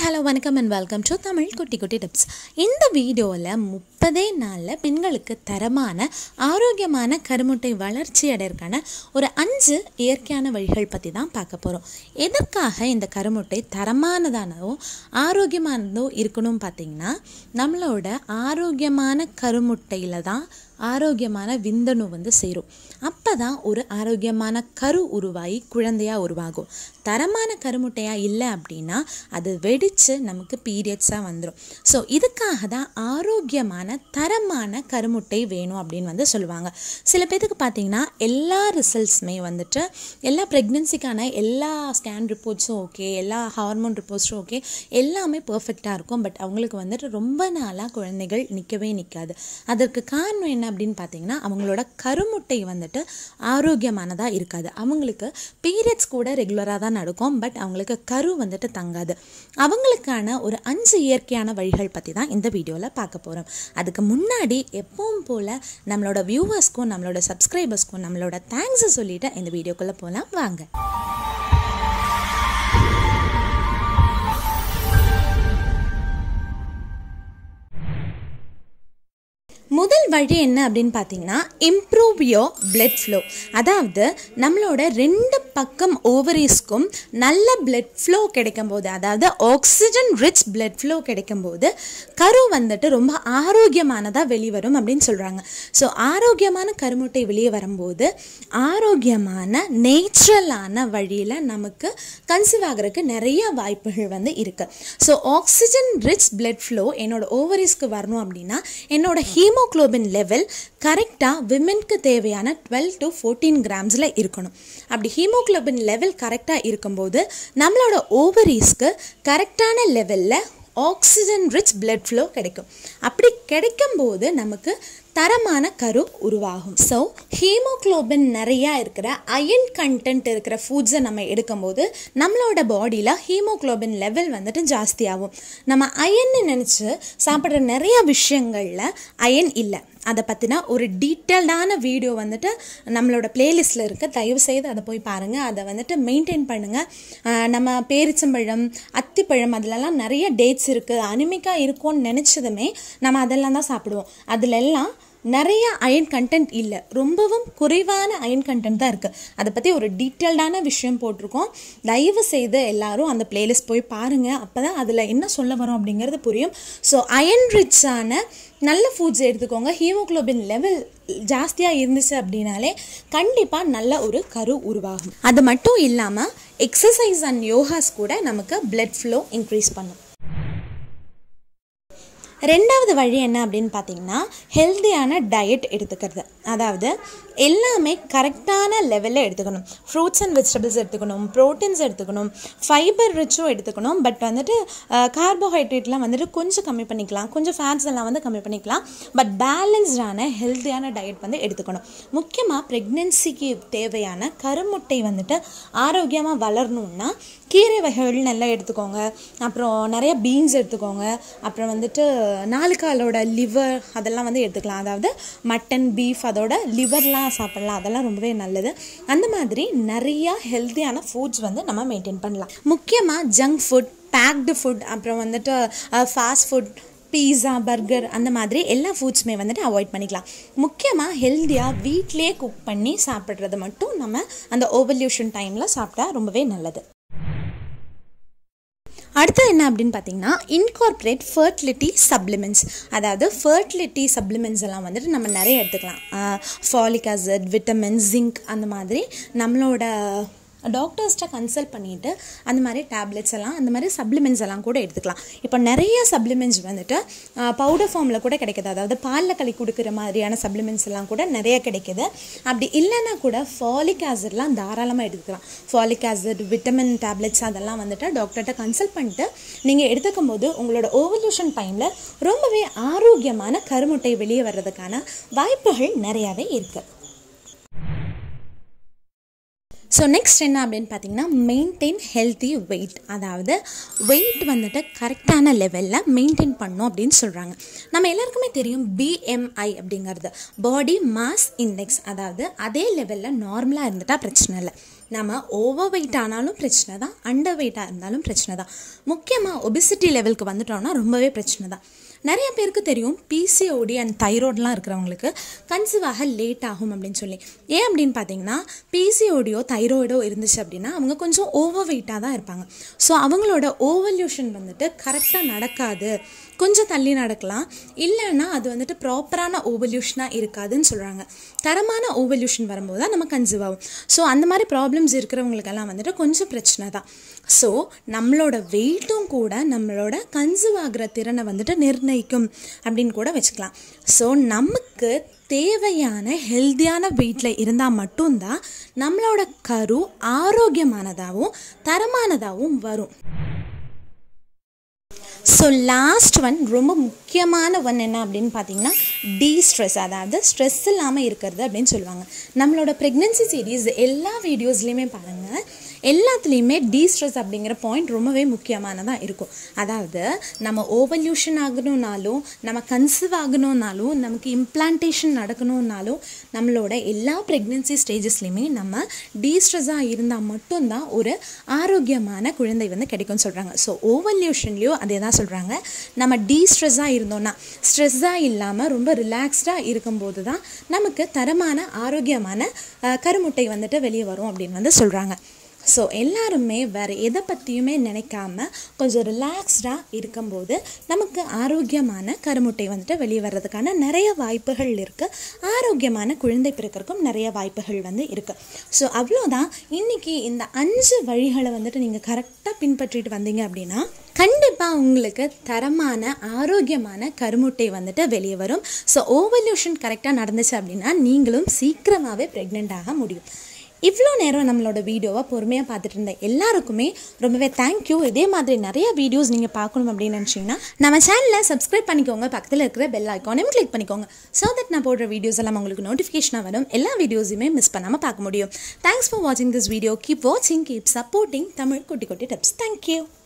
hello வணக்கம் and welcome to Tamil குட்டி குட்டி டிப்ஸ் இந்த வீடியோவில் முப்பதே நாளில் பெண்களுக்கு தரமான ஆரோக்கியமான கருமுட்டை வளர்ச்சி அடையறதுக்கான ஒரு அஞ்சு இயற்கையான வழிகள் பற்றி தான் பார்க்க போகிறோம் எதற்காக இந்த கருமுட்டை தரமானதானதோ ஆரோக்கியமானதோ இருக்கணும் பார்த்தீங்கன்னா நம்மளோட ஆரோக்கியமான கருமுட்டையில் தான் ஆரோக்கியமான விந்தணு வந்து சேரும் அப்போ தான் ஒரு ஆரோக்கியமான கரு உருவாகி குழந்தையாக உருவாகும் தரமான கருமுட்டையாக இல்லை அப்படின்னா அது வெடித்து நமக்கு பீரியட்ஸாக வந்துடும் ஸோ இதுக்காக தான் ஆரோக்கியமான தரமான கருமுட்டை வேணும் அப்படின்னு வந்து சொல்லுவாங்க சில பேத்துக்கு பார்த்தீங்கன்னா எல்லா ரிசல்ட்ஸுமே வந்துட்டு எல்லா ப்ரெக்னென்சிக்கான எல்லா ஸ்கேன் ரிப்போர்ட்ஸும் ஓகே எல்லா ஹார்மோன் ரிப்போர்ட்ஸும் ஓகே எல்லாமே பர்ஃபெக்டாக இருக்கும் பட் அவங்களுக்கு வந்துட்டு ரொம்ப நாளாக குழந்தைகள் நிற்கவே நிற்காது அதற்கு காரணம் என்ன அப்படின்னு பார்த்தீங்கன்னா அவங்களோட கருமுட்டை வந்துட்டு ஆரோக்கியமானதாக இருக்காது அவங்களுக்கு பீரியட்ஸ் கூட ரெகுலராக தான் நடக்கும் பட் அவங்களுக்கு கரு வந்துட்டு தங்காது அவங்களுக்கான ஒரு அஞ்சு இயற்கையான வழிகள் பற்றி தான் இந்த வீடியோவில் பார்க்க போகிறோம் அதுக்கு முன்னாடி எப்பவும் போல் நம்மளோட வியூவர்ஸ்க்கும் நம்மளோட சப்ஸ்கிரைபர்ஸ்க்கும் நம்மளோட தேங்க்ஸை சொல்லிட்டு இந்த வீடியோக்குள்ளே போகலாம் வாங்க முதல் வழி என்ன அப்படின்னு பார்த்தீங்கன்னா இம்ப்ரூவ் யோர் பிளட் ஃப்ளோ அதாவது நம்மளோட ரெண்டு பக்கம் ஓவரீஸ்க்கும் நல்ல பிளட் ஃப்ளோ கிடைக்கும் போது அதாவது ஆக்சிஜன் ரிச் பிளட் ஃப்ளோ கிடைக்கும் போது கரு வந்துட்டு ரொம்ப ஆரோக்கியமானதாக வெளிவரும் அப்படின்னு சொல்கிறாங்க ஸோ ஆரோக்கியமான கருமுட்டை வெளியே வரும்போது ஆரோக்கியமான நேச்சுரலான வழியில் நமக்கு கன்சீவ் ஆகிறதுக்கு நிறைய வாய்ப்புகள் வந்து இருக்குது so oxygen rich blood flow என்னோட ஓவரீஸ்க்கு வரணும் அப்படின்னா என்னோட ஹீமோ ஹீமோக்ளோபின் லெவல் கரெக்டாக விமென்க்கு தேவையான டுவெல் டு ஃபோர்டீன் கிராம்ஸில் இருக்கணும் அப்படி ஹீமோக்ளோபின் லெவல் கரெக்டாக இருக்கும்போது நம்மளோட ஓவரீஸ்க்கு கரெக்டான லெவலில் ஆக்சிஜன் ரிச் பிளட் ஃப்ளோ கிடைக்கும் அப்படி கிடைக்கும்போது நமக்கு தரமான கரு உருவாகும் ஸோ ஹீமோக்ளோபின் நிறையா இருக்கிற அயன் கண்டென்ட் இருக்கிற ஃபுட்ஸை நம்ம எடுக்கும்போது நம்மளோட பாடியில் ஹீமோக்ளோபின் லெவல் வந்துட்டு ஜாஸ்தியாகும் நம்ம அயன்னு நினச்சி சாப்பிட்ற நிறைய விஷயங்களில் அயன் இல்லை அதை பற்றினா ஒரு டீட்டெயில்டான வீடியோ வந்துட்டு நம்மளோட பிளேலிஸ்ட்டில் இருக்க தயவு செய்து அதை போய் பாருங்கள் அதை வந்துட்டு மெயின்டைன் பண்ணுங்கள் நம்ம பேரிச்சம்பழம் அத்திப்பழம் அதிலலாம் நிறைய டேட்ஸ் இருக்குது அனிமிக்காக இருக்கும்னு நினச்சதுமே நம்ம அதெல்லாம் தான் சாப்பிடுவோம் அதிலெல்லாம் நிறைய அயன் கண்டென்ட் இல்லை ரொம்பவும் குறைவான அயன் கண்டென்ட் தான் இருக்குது அதை பற்றி ஒரு டீட்டெயில்டான விஷயம் போட்டிருக்கோம் தயவு செய்து எல்லாரும் அந்த பிளேலிஸ்ட் போய் பாருங்கள் அப்போ தான் அதில் என்ன சொல்ல வரோம் அப்படிங்கிறது புரியும் ஸோ அயன் ரிச்சான நல்ல ஃபுட்ஸ் எடுத்துக்கோங்க ஹீமோக்ளோபின் லெவல் ஜாஸ்தியாக இருந்துச்சு அப்படின்னாலே கண்டிப்பாக நல்ல ஒரு கரு உருவாகும் அது மட்டும் இல்லாமல் எக்ஸசைஸ் அண்ட் யோகாஸ் கூட நமக்கு பிளட் ஃப்ளோ இன்க்ரீஸ் பண்ணும் ரெண்டாவது வழி என்ன அப்படின்னு பார்த்தீங்கன்னா ஹெல்த்தியான டயட் எடுத்துக்கிறது அதாவது எல்லாமே கரெக்டான லெவலில் எடுத்துக்கணும் ஃப்ரூட்ஸ் அண்ட் வெஜிடபிள்ஸ் எடுத்துக்கணும் ப்ரோட்டீன்ஸ் எடுத்துக்கணும் ஃபைபர் ரிச்சும் எடுத்துக்கணும் பட் வந்துட்டு கார்போஹைட்ரேட்லாம் வந்துட்டு கொஞ்சம் கம்மி பண்ணிக்கலாம் கொஞ்சம் ஃபேட்ஸ் எல்லாம் வந்து கம்மி பண்ணிக்கலாம் பட் பேலன்ஸ்டான ஹெல்த்தியான டயட் வந்து எடுத்துக்கணும் முக்கியமாக ப்ரெக்னென்சிக்கு தேவையான கருமுட்டை வந்துட்டு ஆரோக்கியமாக வளரணும்னா கீரை வகைகள் நல்லா எடுத்துக்கோங்க அப்புறம் நிறைய பீன்ஸ் எடுத்துக்கோங்க அப்புறம் வந்துட்டு நாலுக்காலோட லிவர் அதெல்லாம் வந்து எடுத்துக்கலாம் அதாவது மட்டன் பீஃப் அதோட லிவர்லாம் சாப்பிட்லாம் அதெல்லாம் ரொம்பவே நல்லது அந்த மாதிரி நிறையா ஹெல்த்தியான ஃபுட்ஸ் வந்து நம்ம மெயின்டைன் பண்ணலாம் முக்கியமாக ஜங்க் ஃபுட் பேக்டு ஃபுட் அப்புறம் வந்துட்டு ஃபாஸ்ட் ஃபுட் பீஸா பர்கர் அந்த மாதிரி எல்லா ஃபுட்ஸுமே வந்துட்டு அவாய்ட் பண்ணிக்கலாம் முக்கியமாக ஹெல்த்தியாக வீட்டிலே குக் பண்ணி சாப்பிட்றது மட்டும் நம்ம அந்த ஓவல்யூஷன் டைமில் சாப்பிட்டா ரொம்பவே நல்லது அடுத்தது என்ன அப்படின்னு பார்த்தீங்கன்னா இன்கார்பரேட் ஃபர்டிலிட்டி சப்ளிமெண்ட்ஸ் அதாவது ஃபர்டிலிட்டி சப்ளிமெண்ட்ஸ் எல்லாம் வந்துட்டு நம்ம நிறைய எடுத்துக்கலாம் ஃபாலிக் அசிட் விட்டமின் ஜிங்க் அந்த மாதிரி நம்மளோட டாக்டர்ஸ்ட்ட கன்சல்ட் பண்ணிவிட்டு அந்த மாதிரி டேப்லெட்ஸ் எல்லாம் அந்த மாதிரி சப்ளிமெண்ட்ஸ் எல்லாம் கூட எடுத்துக்கலாம் இப்போ நிறைய சப்ளிமெண்ட்ஸ் வந்துட்டு பவுடர் ஃபார்மில் கூட கிடைக்குது அதாவது பாலில் களி கொடுக்குற மாதிரியான சப்ளிமெண்ட்ஸ் எல்லாம் கூட நிறைய கிடைக்குது அப்படி இல்லைன்னா கூட ஃபாலிக் ஆசிட்லாம் தாராளமாக எடுத்துக்கலாம் ஃபாலிக் ஆசிட் விட்டமின் டேப்லெட்ஸ் அதெல்லாம் வந்துட்டு டாக்டர்கிட்ட கன்சல்ட் பண்ணிட்டு நீங்கள் எடுத்துக்கும் போது உங்களோட ஓவல்யூஷன் டைமில் ரொம்பவே ஆரோக்கியமான கருமுட்டை வெளியே வர்றதுக்கான வாய்ப்புகள் நிறையாவே இருக்குது ஸோ நெக்ஸ்ட் என்ன அப்படின்னு பார்த்தீங்கன்னா மெயின்டைன் ஹெல்த்தி வெயிட் அதாவது வெயிட் வந்துட்டு கரெக்டான லெவலில் மெயின்டைன் பண்ணோம் அப்படின்னு சொல்கிறாங்க நம்ம எல்லாருக்குமே தெரியும் பிஎம்ஐ அப்படிங்கிறது பாடி மாஸ் இண்டெக்ஸ் அதாவது அதே லெவலில் நார்மலாக இருந்துட்டால் பிரச்சனை இல்லை நம்ம ஓவர் வெயிட் ஆனாலும் பிரச்சனை தான் அண்டர் வெயிட்டாக இருந்தாலும் பிரச்சனை தான் முக்கியமாக ஒபிசிட்டி லெவலுக்கு வந்துட்டோம்னா ரொம்பவே பிரச்சனை தான் நிறைய பேருக்கு தெரியும் பிசிஓடி அண்ட் தைராய்டெலாம் இருக்கிறவங்களுக்கு கன்சீவ் ஆக லேட் ஆகும் அப்படின்னு சொல்லி ஏன் அப்படின்னு பார்த்தீங்கன்னா பிசிஓடியோ தைராய்டோ இருந்துச்சு அப்படின்னா அவங்க கொஞ்சம் ஓவர் வெயிட்டாக தான் இருப்பாங்க ஸோ அவங்களோட ஓவல்யூஷன் வந்துட்டு கரெக்டாக நடக்காது கொஞ்சம் தள்ளி நடக்கலாம் இல்லைன்னா அது வந்துட்டு ப்ராப்பரான ஓவல்யூஷனாக இருக்காதுன்னு சொல்கிறாங்க தரமான ஓவல்யூஷன் வரும்போது தான் நம்ம கன்சீவ் ஆகும் ஸோ அந்த மாதிரி ப்ராப்ளம்ஸ் இருக்கிறவங்களுக்கெல்லாம் வந்துட்டு கொஞ்சம் பிரச்சனை தான் ஸோ நம்மளோட வெயிட்டும் கூட நம்மளோட கன்சீவ் ஆகிற திறனை வந்துட்டு நிர்ணயிக்கும் அப்படின்னு கூட வச்சுக்கலாம் ஸோ நமக்கு தேவையான ஹெல்த்தியான வெயிட்டில் இருந்தால் மட்டும்தான் நம்மளோட கரு ஆரோக்கியமானதாகவும் தரமானதாகவும் வரும் ஸோ லாஸ்ட் ஒன் ரொம்ப முக்கியமான ஒன் என்ன அப்படின்னு பார்த்தீங்கன்னா டீ ஸ்ட்ரெஸ் அதாவது ஸ்ட்ரெஸ் இல்லாமல் இருக்கிறது அப்படின்னு சொல்லுவாங்க நம்மளோட ப்ரெக்னென்சி சீரீஸ் எல்லா வீடியோஸ்லேயுமே பாருங்கள் எல்லாத்துலேயுமே டீ ஸ்ட்ரெஸ் அப்படிங்கிற பாயிண்ட் ரொம்பவே முக்கியமானதாக இருக்கும் அதாவது நம்ம ஓவல்யூஷன் ஆகணும்னாலும் நம்ம கன்சீவ் ஆகணும்னாலும் நமக்கு இம்ப்ளான்டேஷன் நடக்கணும்னாலும் நம்மளோட எல்லா ப்ரெக்னென்சி ஸ்டேஜஸ்லையுமே நம்ம டீ ஸ்ட்ரெஸ்ஸாக இருந்தால் மட்டும்தான் ஒரு ஆரோக்கியமான குழந்தை வந்து கிடைக்கும்னு சொல்கிறாங்க ஸோ ஓவல்யூஷன்லேயும் அதே தான் சொல்கிறாங்க நம்ம டீ ஸ்ட்ரெஸ்ஸாக இருந்தோம்னா ஸ்ட்ரெஸ்ஸாக இல்லாமல் ரொம்ப ரிலாக்ஸ்டாக இருக்கும்போது தான் நமக்கு தரமான ஆரோக்கியமான அஹ், கருமுட்டை வந்துட்டு வெளியே வரும் அப்படின்னு வந்து சொல்கிறாங்க ஸோ எல்லாருமே வேறு எதை பற்றியுமே நினைக்காம கொஞ்சம் ரிலாக்ஸ்டாக இருக்கும்போது நமக்கு ஆரோக்கியமான கருமுட்டை வந்துட்டு வெளியே வர்றதுக்கான நிறைய வாய்ப்புகள் இருக்குது ஆரோக்கியமான குழந்தை பிறக்கிறதுக்கும் நிறைய வாய்ப்புகள் வந்து இருக்குது ஸோ அவ்வளோதான் இன்றைக்கி இந்த அஞ்சு வழிகளை வந்துட்டு நீங்கள் கரெக்டாக பின்பற்றிட்டு வந்தீங்க அப்படின்னா கண்டிப்பாக உங்களுக்கு தரமான ஆரோக்கியமான கருமுட்டை வந்துட்டு வெளியே வரும் ஸோ ஓவல்யூஷன் கரெக்டாக நடந்துச்சு அப்படின்னா நீங்களும் சீக்கிரமாகவே ப்ரெக்னென்ட் ஆக முடியும் இவ்வளோ நேரம் நம்மளோட வீடியோவை பொறுமையாக பார்த்துட்டு இருந்த எல்லாருக்குமே ரொம்பவே தேங்க்யூ இதே மாதிரி நிறைய வீடியோஸ் நீங்கள் பார்க்கணும் அப்படின்னு நினச்சிங்கன்னா நம்ம சேனலில் சப்ஸ்கிரைப் பண்ணிக்கோங்க பக்கத்தில் இருக்கிற பெல் ஐக்கானையும் கிளிக் பண்ணிக்கோங்க ஸோ தட் நான் போடுற வீடியோஸ் எல்லாம் உங்களுக்கு நோட்டிஃபிகேஷனாக வரும் எல்லா வீடியோஸுமே மிஸ் பண்ணாமல் பார்க்க முடியும் தேங்க்ஸ் ஃபார் வாட்சிங் திஸ் வீடியோ கீப் வாட்சிங் கீப் சப்போர்ட்டிங் தமிழ் குட்டி குட்டி டிப்ஸ் தேங்க்யூ